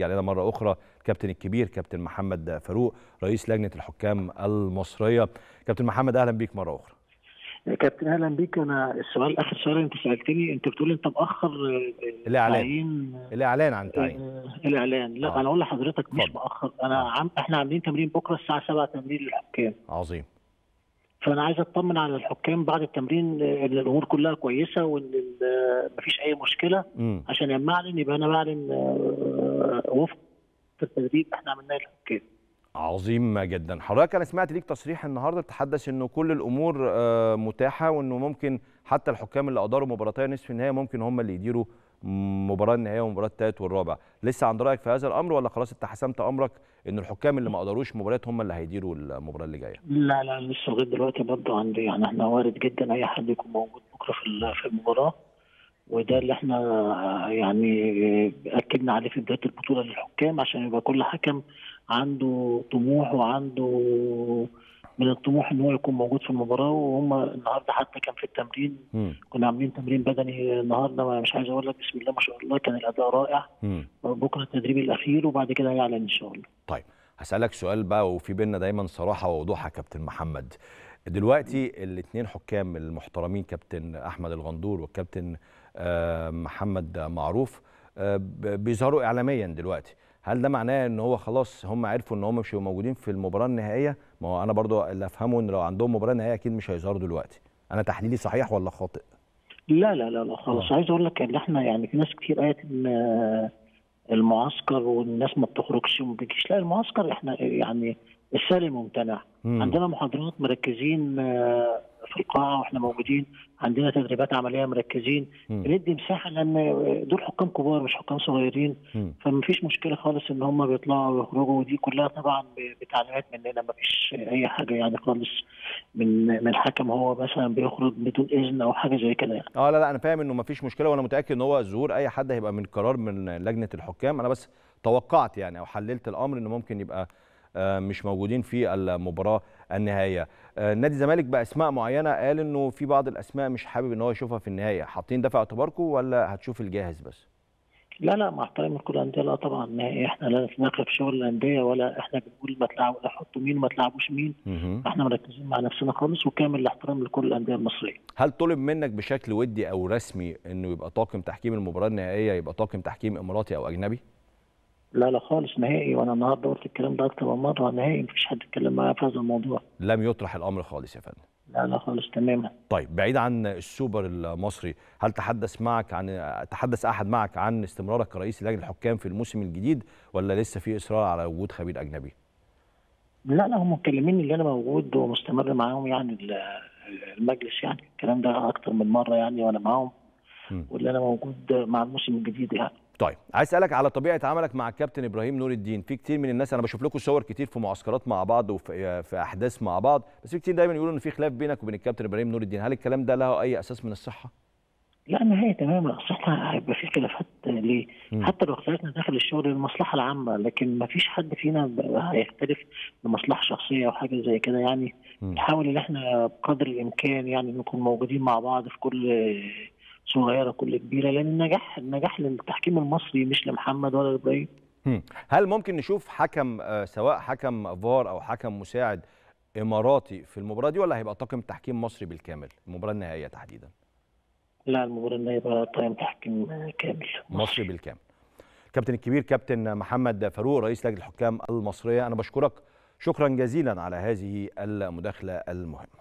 يرجع لنا مره اخرى الكابتن الكبير كابتن محمد فاروق رئيس لجنه الحكام المصريه كابتن محمد اهلا بيك مره اخرى يا كابتن اهلا بيك انا السؤال اخر سؤال انت سالتني انت بتقول انت مأخر آه، الإعلان. تعيين الاعلان عن تعيين آه، الاعلان لا آه. انا اقول لحضرتك مش اتفضل. مأخر انا عم احنا عاملين تمرين بكره الساعه 7 تمرين للحكام عظيم فانا عايز اطمن على الحكام بعد التمرين آه، ان الامور كلها كويسه وان ال- آه، مفيش اي مشكله امم عشان لما اعلن يبقى انا بعلن آه، وفق التدريب احنا عملناه للحكام عظيم جدا حضرتك انا سمعت ليك تصريح النهارده بتحدث انه كل الامور آه، متاحه وانه ممكن حتى الحكام اللي اداروا مباراتي نصف النهائي ممكن هم اللي يديروا مباراه النهائيه والمباراه الثالث والرابع لسه عند رايك في هذا الامر ولا خلاص انت حسمت امرك ان الحكام اللي ما قدروش مباريات هم اللي هيديروا المباراه اللي جايه لا لا لسه لغايه دلوقتي برضه عندي يعني احنا وارد جدا اي حد يكون موجود بكره في ال- في المباراه وده اللي احنا يعني اكدنا عليه في بدايه البطوله للحكام عشان يبقى كل حكم عنده طموح وعنده من الطموح ان هو يكون موجود في المباراه وهم النهارده حتى كان في التمرين مم. كنا عاملين تمرين بدني النهارده ما- مش عايز اقول لك بسم الله ما شاء الله كان الاداء رائع مم. بكره التدريب الاخير وبعد كده يعلن ان شاء الله طيب هسألك سؤال بقى وفي بينا دايما صراحة ووضوح يا كابتن محمد دلوقتي الاثنين حكام المحترمين كابتن أحمد الغندور والكابتن آه، محمد معروف آه، ب- بيظهروا إعلاميا دلوقتي هل ده معناه ان هو خلاص هم عرفوا ان هم مش هيبقوا موجودين في المباراة النهائية ما هو انا برضو اللي افهمه ان لو عندهم مباراة نهائية اكيد مش هيظهروا دلوقتي انا تحليلي صحيح ولا خاطئ لا لا لا لا خلاص آه. عايز اقول لك ان احنا يعني في ناس كتير قالت ان آه، المعسكر والناس ما بتخرجش وما بتجيش لا المعسكر احنا يعني السالم ممتنع مم. عندنا محاضرات مركزين آه، في القاعه واحنا موجودين عندنا تدريبات عمليه مركزين مم. بندي مساحه لان دول حكام كبار مش حكام صغيرين مم. فما فيش مشكله خالص ان هم بيطلعوا ويخرجوا ودي كلها طبعا ب- بتعليمات مننا ما فيش اي حاجه يعني خالص من من حكم هو مثلا بيخرج بدون اذن او حاجه زي كده يعني اه لا لا انا فاهم انه مفيش مشكله وانا متاكد ان هو ظهور اي حد هيبقى من قرار من لجنه الحكام انا بس توقعت يعني او حللت الامر انه ممكن يبقى آه، مش موجودين في المباراه النهائيه آه، نادي الزمالك باسماء معينه قال انه في بعض الاسماء مش حابب ان هو يشوفها في النهائي حاطين ده في اعتباركم ولا هتشوف الجاهز بس لا لا مع احترامي لكل الانديه لا طبعا نهائي احنا لا نتدخل في شغل الانديه ولا احنا بنقول ما تلعبوا لا حطوا مين وما تلعبوش مين مهم. احنا مركزين مع نفسنا خالص وكامل الاحترام لكل الانديه المصريه هل طلب منك بشكل ودي او رسمي انه يبقى طاقم تحكيم المباراه النهائيه يبقى طاقم تحكيم اماراتي او اجنبي لا لا خالص نهائي وانا النهارده قلت الكلام ده اكتر من مره نهائي مفيش حد اتكلم معايا في هذا الموضوع لم يطرح الامر خالص يا فندم لا لا خالص تماما طيب بعيد عن السوبر المصري هل تحدث معك عن تحدث احد معك عن استمرارك كرئيس لجنه الحكام في الموسم الجديد ولا لسه في اصرار على وجود خبير اجنبي لا لا هم مكلميني اللي انا موجود ومستمر معاهم يعني ال- المجلس يعني الكلام ده اكتر من مره يعني وانا معاهم مم. واللي انا موجود مع الموسم الجديد يعني طيب عايز اسالك على طبيعه عملك مع الكابتن ابراهيم نور الدين في كتير من الناس انا بشوف لكم صور كتير في معسكرات مع بعض وفي في احداث مع بعض بس في كتير دايما يقولوا ان في خلاف بينك وبين الكابتن ابراهيم نور الدين هل الكلام ده له اي اساس من الصحه لا نهائي تماما اصل احنا هيبقى في خلافات ليه؟ مم. حتى لو اختلفنا داخل الشغل للمصلحه العامه لكن ما فيش حد فينا ب- هيختلف لمصلحه شخصيه او حاجه زي كده يعني مم. نحاول ان احنا بقدر الامكان يعني نكون موجودين مع بعض في كل صغيره كل كبيره لان النجاح النجاح للتحكيم المصري مش لمحمد ولا لابراهيم هم. هل ممكن نشوف حكم آه، سواء حكم فار او حكم مساعد اماراتي في المباراه دي ولا هيبقى طاقم تحكيم مصري بالكامل المباراه النهائيه تحديدا لا المباراه ان يبقى طاقم تحكيم كامل مصري بالكامل كابتن الكبير كابتن محمد فاروق رئيس لجنه الحكام المصريه انا بشكرك شكرا جزيلا على هذه المداخله المهمه